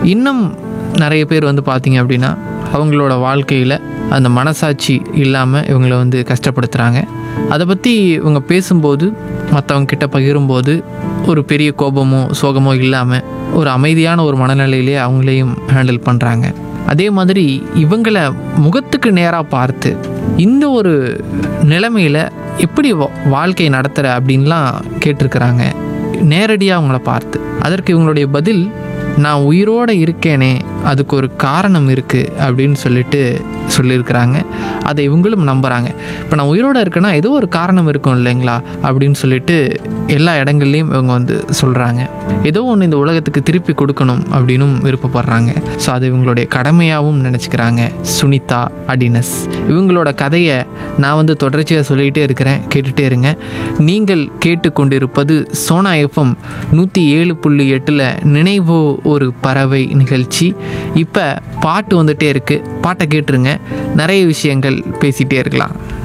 இன்னும் நிறைய பேர் வந்து பார்த்தீங்க அப்படின்னா அவங்களோட வாழ்க்கையில் அந்த மனசாட்சி இல்லாமல் இவங்களை வந்து கஷ்டப்படுத்துகிறாங்க அதை பற்றி இவங்க பேசும்போது மற்றவங்க கிட்ட பகிரும்போது ஒரு பெரிய கோபமோ சோகமோ இல்லாமல் ஒரு அமைதியான ஒரு மனநிலையிலே அவங்களையும் ஹேண்டில் பண்ணுறாங்க அதே மாதிரி இவங்களை முகத்துக்கு நேராக பார்த்து இந்த ஒரு நிலைமையில் எப்படி வா- வாழ்க்கையை நடத்துகிற அப்படின்லாம் கேட்டிருக்கிறாங்க நேரடியாக அவங்கள பார்த்து அதற்கு இவங்களுடைய பதில் நான் உயிரோடு இருக்கேனே அதுக்கு ஒரு காரணம் இருக்குது அப்படின்னு சொல்லிட்டு சொல்லியிருக்கிறாங்க அதை இவங்களும் நம்புகிறாங்க இப்போ நான் உயிரோடு இருக்கேன்னா ஏதோ ஒரு காரணம் இருக்கும் இல்லைங்களா அப்படின்னு சொல்லிட்டு எல்லா இடங்கள்லையும் இவங்க வந்து சொல்கிறாங்க ஏதோ ஒன்று இந்த உலகத்துக்கு திருப்பி கொடுக்கணும் அப்படின்னும் விருப்பப்படுறாங்க ஸோ அது இவங்களுடைய கடமையாகவும் நினச்சிக்கிறாங்க சுனிதா அடினஸ் இவங்களோட கதையை நான் வந்து தொடர்ச்சியாக சொல்லிகிட்டே இருக்கிறேன் கேட்டுகிட்டே இருங்க நீங்கள் கேட்டுக்கொண்டிருப்பது சோனா எஃப்எம் நூற்றி ஏழு புள்ளி எட்டில் நினைவோ ஒரு பறவை நிகழ்ச்சி இப்போ பாட்டு வந்துட்டே இருக்குது பாட்டை கேட்டுருங்க நிறைய விஷயங்கள் பேசிகிட்டே இருக்கலாம்